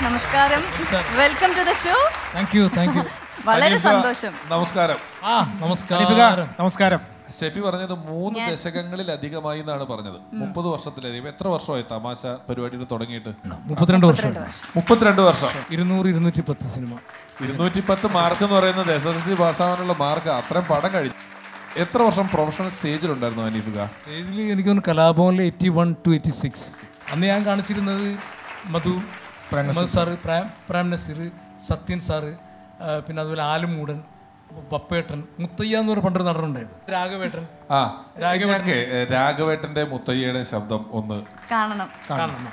നമസ്കാരം welcome to the show thank you thank you വളരെ ഹനീഫ, സന്തോഷം നമസ്കാരം ആ ഹനീഫിക, നമസ്കാരം നമസ്കാരം ഷെഫി പറഞ്ഞത് മൂന്ന് ദശകങ്ങളിലധികമായി എന്നാണ് പറഞ്ഞത് മുപ്പത് വർഷത്തിലധികം എത്ര വർഷമായി തമാശ പരിപാടികൾ തുടങ്ങിയിട്ട് മുപ്പത്തിരണ്ട് വർഷം മുപ്പത്തിരണ്ട് വർഷം ഇരുന്നൂറ് ഇരുന്നൂറ്റി പത്ത് സിനിമ ഇരുന്നൂറ്റി പത്ത് മാർക്ക് എന്ന് പറയുന്നത് എസ് എസ് എൽ സി പാസ്സാവാനുള്ള മാർക്ക് അത്രയും പടം കഴിഞ്ഞു എത്ര വർഷം പ്രൊഫഷണൽ സ്റ്റേജിലുണ്ടായിരുന്നു അനീഫിക സ്റ്റേജിൽ എനിക്ക് തോന്നുന്നു കലാഭവനിൽ eighty one to eighty six അന്ന് ഞാൻ കാണിച്ചിരുന്നത് മധു മധു സാറ് പ്രാം പ്രാം നസീർ സത്യൻ സാറ് ആ, പിന്നെ അതുപോലെ ആലുമൂടൻ പപ്പേട്ടൻ മുത്തയ്യ എന്ന് പറഞ്ഞ പണ്ടൊരു നടനുണ്ടായിരുന്നു രാഘവേട്ടൻ ആ ഞങ്ങൾക്ക് രാഘവേട്ടന്റെ മുത്തയ്യയുടെ ശബ്ദം ഒന്ന് കാണണം കാണണം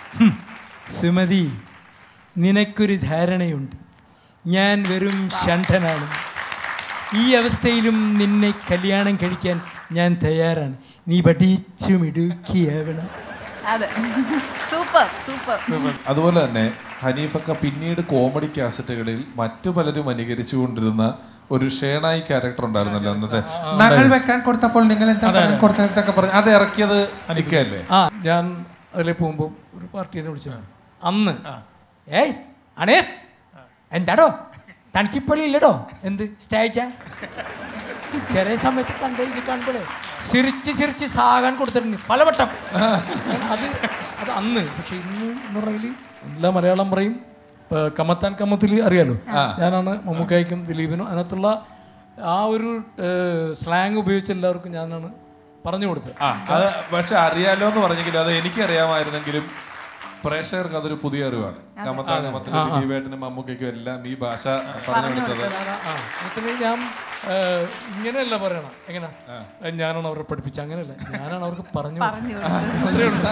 സുമതി നിനക്കൊരു ധാരണയുണ്ട് ഞാൻ വെറും ഷണ്ഠനാണ് ഈ അവസ്ഥയിലും നിന്നെ കല്യാണം കഴിക്കാൻ ഞാൻ തയ്യാറാണ് നീ പഠിച്ചു മിടുക്കിയാവണം അതെ സൂപ്പർ സൂപ്പർ അതുപോലെ തന്നെ ഹനീഫക്ക പിന്നീട് കോമഡി കാസറ്റുകളിൽ മറ്റു പലരും അനുകരിച്ചുകൊണ്ടിരുന്ന ഒരു ഷേണായി ക്യാരക്ടർ ഉണ്ടായിരുന്നല്ലോ അന്നത്തെ നകൾ വെക്കാൻ കൊടുത്തപ്പോൾ നിങ്ങൾ എന്താ പറയാൻ കൊടുത്തൊക്കെ പറഞ്ഞു അത് ഇറക്കിയത് അനിക്കല്ലേ ആ ഞാൻ അതിലെ പോകുമ്പോൾ ഒരു പാർട്ടിയെ വിളിച്ചു അന്ന് ഏയ് അണേഫ് എന്താടോ തനിക്കിപ്പള്ളി ഇല്ലടോ എന്ത് സ്റ്റേജ ചെറിയ സമയത്ത് കണ്ടേ ഇത് കാണുമ്പോഴേ സിരിച്ച് സിരിച്ച് സാകാൻ കൊടുത്തിട്ടുണ്ട് പലവട്ടം അത് അത് അന്ന് പക്ഷെ ഇന്ന് എന്ന് പറഞ്ഞാൽ എല്ലാ മലയാളം പറയും ഇപ്പൊ കമ്മത്താൻ കമ്മത്തിൽ അറിയാലോ ഞാനാണ് മമ്മൂക്കായ്ക്കും ദിലീപിനും അതിനകത്തുള്ള ആ ഒരു സ്ലാങ് ഉപയോഗിച്ച് എല്ലാവർക്കും ഞാനാണ് പറഞ്ഞു കൊടുത്തത് ആ അത് പക്ഷെ അറിയാലോ എന്ന് പറഞ്ഞെങ്കിലും അത് എനിക്കറിയാമായിരുന്നെങ്കിലും പ്രേക്ഷകർക്ക് അതൊരു പുതിയ അറിവാണ് കമത്താ കമത്തിലെ ദിലീപേട്ടനും മമ്മൂക്കയ്ക്കും എല്ലാം ഈ ഭാഷ പറഞ്ഞു കൊടുത്തത് ഞാനാണ് ആ എന്നുവെച്ചിട്ടുണ്ടെങ്കിൽ ഞാൻ ഏ, ഇങ്ങനെയല്ല പറയണം എങ്ങനെ ഞാനാണ് അവരെ പഠിപ്പിച്ചത് അങ്ങനെയല്ല ഞാനാണ് അവർക്ക് പറഞ്ഞു കൊടുത്തത്. പറഞ്ഞു അത്രേ ഉള്ളൂ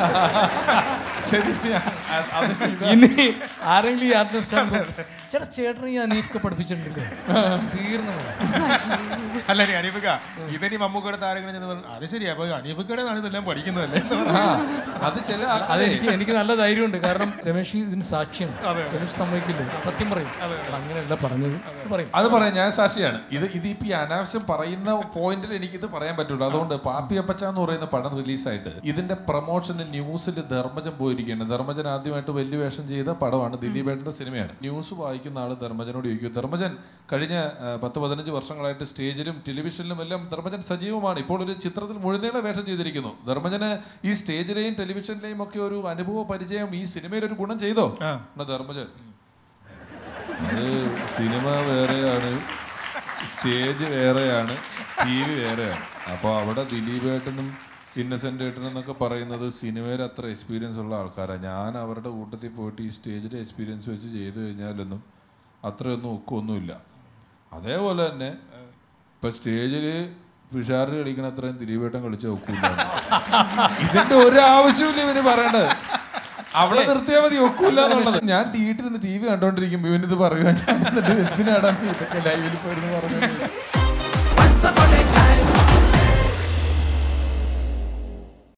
ശരി ഞാൻ- അത് ഇത് ഇനി ആരെങ്കിലും ഈ ആത്മസ്ഥാനം ചേട്ടാ ചേട്ടൻ ഈ അനീഫ്ക്ക് പഠിപ്പിച്ചിട്ടുണ്ടല്ലേ തീർന്നു അല്ല നീ അനീഫിക ഇതനി മമ്മൂക്കയുടെ താരങ്ങൾ ചെന്ന് പറഞ്ഞു, അത് ശരിയാ അപ്പൊ അനീഫിക്കയുടെ നാണ് ഇതെല്ലാം പഠിക്കുന്നതല്ലേ ആ, അത് ചില അത് ആൾക്കാരെ എനിക്ക് എനിക്ക് നല്ല ധൈര്യമുണ്ട് കാരണം രമേശ് ഇതിന് സാക്ഷിയാണ് രമേശ് സമ്മതിക്കില്ല സത്യം പറയും എടാ, അങ്ങനെയല്ല പറഞ്ഞത് പറയും അത് പറയാം ഞാൻ സാക്ഷിയാണ് ഇത് ഇതിപ്പോ ഈ അനാവശ്യം പറയുന്ന പോയിന്റിൽ എനിക്കിത് പറയാൻ പറ്റുള്ളൂ അതുകൊണ്ട് പാപ്പി അപ്പച്ച എന്ന് പറയുന്ന പടം റിലീസായിട്ട് ഇതിന്റെ പ്രൊമോഷന് ന്യൂസിൽ ധർമ്മജൻ പോയിരിക്കുകയാണ് ധർമ്മജൻ ആദ്യമായിട്ട് വലിയ വേഷം ചെയ്ത പടമാണ് ദിലീപേട്ടന്റെ സിനിമയാണ് ന്യൂസ് വായിക്കുന്ന ആള് ധർമ്മജനോട് ചോദിക്കും ധർമ്മജൻ കഴിഞ്ഞ ആ, പത്ത് പതിനഞ്ച് വർഷങ്ങളായിട്ട് സ്റ്റേജിലും ടെലിവിഷനിലും എല്ലാം ധർമ്മജൻ സജീവമാണ് ഇപ്പോൾ ഒരു ചിത്രത്തിൽ മുഴുനീള വേഷം ചെയ്തിരിക്കുന്നു ധർമ്മജന് ഈ സ്റ്റേജിലെയും ടെലിവിഷനിലെയും ഒക്കെ ഒരു അനുഭവ പരിചയം ഈ സിനിമയിൽ ഒരു ഗുണം ചെയ്തോ എന്നാ ധർമ്മജൻ അത് സിനിമ വേറെയാണ് സ്റ്റേജ് വേറെയാണ് ടി വി വേറെയാണ് അപ്പോൾ അവിടെ ദിലീപേട്ടനും ഇന്നസെൻ്റ് ഏട്ടനും എന്നൊക്കെ പറയുന്നത് സിനിമയിൽ അത്ര എക്സ്പീരിയൻസ് ഉള്ള ആൾക്കാരാണ് ഞാൻ അവരുടെ കൂട്ടത്തിൽ പോയിട്ട് ഈ സ്റ്റേജിലെ എക്സ്പീരിയൻസ് വെച്ച് ചെയ്തു കഴിഞ്ഞാലൊന്നും അത്രയൊന്നും ഒക്കൊന്നുമില്ല അതേപോലെ തന്നെ ഇപ്പം സ്റ്റേജിൽ പിഷാറ് കളിക്കണ അത്രയും ദിലീപേട്ടൻ കളിച്ച ഒക്കില്ല ഇതിന്റെ ഒരു ആവശ്യമില്ല ഇവന് പറയണ്ടത് അവിടെ നിർത്തിയാൽ മതി ഒക്കൂല എന്നുള്ളത് ഞാൻ വീട്ടിൽ നിന്ന് ടി വി കണ്ടോണ്ടിരിക്കുമ്പോ ഇവനിത് പറയുക ഞാൻ എന്നിട്ട് എന്തിനാടാ നീ ഇതൊക്കെ ലൈവിൽ പോയിരുന്നു പറഞ്ഞത്